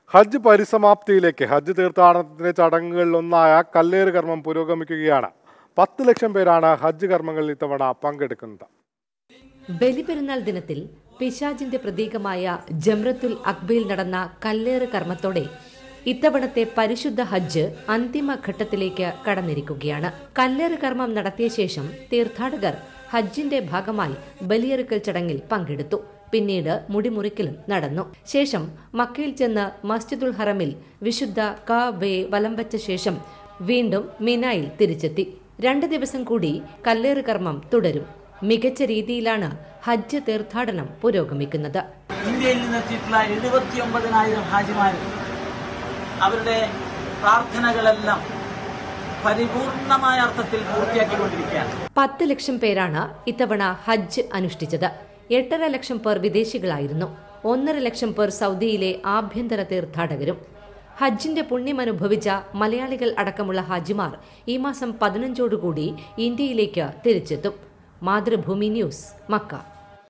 ഹജ്ജ് പരിസമാപ്തിയിലേക്ക് ഹജ്ജ് തീർത്ഥാടനത്തിന്റെ ചടങ്ങുകളിലൊന്നായ കല്ലേറ് കർമ്മം പുരോഗമിക്കുകയാണ് പത്ത് ലക്ഷം പേരാണ് ഹജ്ജ് കർമ്മങ്ങളിൽ ഇത്തവണ പങ്കെടുക്കുന്നത് ബലിപെരുന്നാൾ ദിനത്തിൽ പിശാജിന്റെ പ്രതീകമായ ജംറത്തുൽ അക്ബയിൽ നടന്ന കല്ലേറ് കർമ്മത്തോടെ ഇത്തവണത്തെ പരിശുദ്ധ ഹജ്ജ് അന്തിമ ഘട്ടത്തിലേക്ക് കടന്നിരിക്കുകയാണ് കല്ലേറ് കർമ്മം നടത്തിയ ശേഷം തീർത്ഥാടകർ ഹജ്ജിന്റെ ഭാഗമായി ബലിയെറുക്കൽ ചടങ്ങിൽ പങ്കെടുത്തു പിന്നീട് മുടിമുറിക്കലും നടന്നു ശേഷം മക്കയിൽ ചെന്ന് മസ്ജിദുൽ ഹറമിൽ വിശുദ്ധ കാബയെ വലം വച്ച ശേഷം വീണ്ടും മിനായിൽ തിരിച്ചെത്തി രണ്ട് ദിവസം കൂടി കല്ലേറ് കർമ്മം തുടരും മികച്ച രീതിയിലാണ് ഹജ്ജ് തീർത്ഥാടനം പുരോഗമിക്കുന്നത് ഇന്ത്യയിൽ നിന്നെത്തിയിട്ടുള്ള എഴുപത്തി ഒമ്പതിനായിരം ഹാജിമാർ അവരുടെ പ്രാർത്ഥനകളെല്ലാം പരിപൂർണമായ അർത്ഥത്തിൽ പൂർത്തിയാക്കിക്കൊണ്ടിരിക്കുകയാണ് പത്ത് ലക്ഷം പേരാണ് ഇത്തവണ ഹജ്ജ് അനുഷ്ഠിച്ചത് എട്ടര ലക്ഷം പേർ വിദേശികളായിരുന്നു ഒന്നര ലക്ഷം പേർ സൗദിയിലെ ആഭ്യന്തര തീർത്ഥാടകരും ഹജ്ജിന്റെ പുണ്യമനുഭവിച്ച മലയാളികൾ അടക്കമുള്ള ഹാജിമാർ ഈ മാസം പതിനഞ്ചോടുകൂടി ഇന്ത്യയിലേക്ക് തിരിച്ചെത്തും മാതൃഭൂമി ന്യൂസ് മക്ക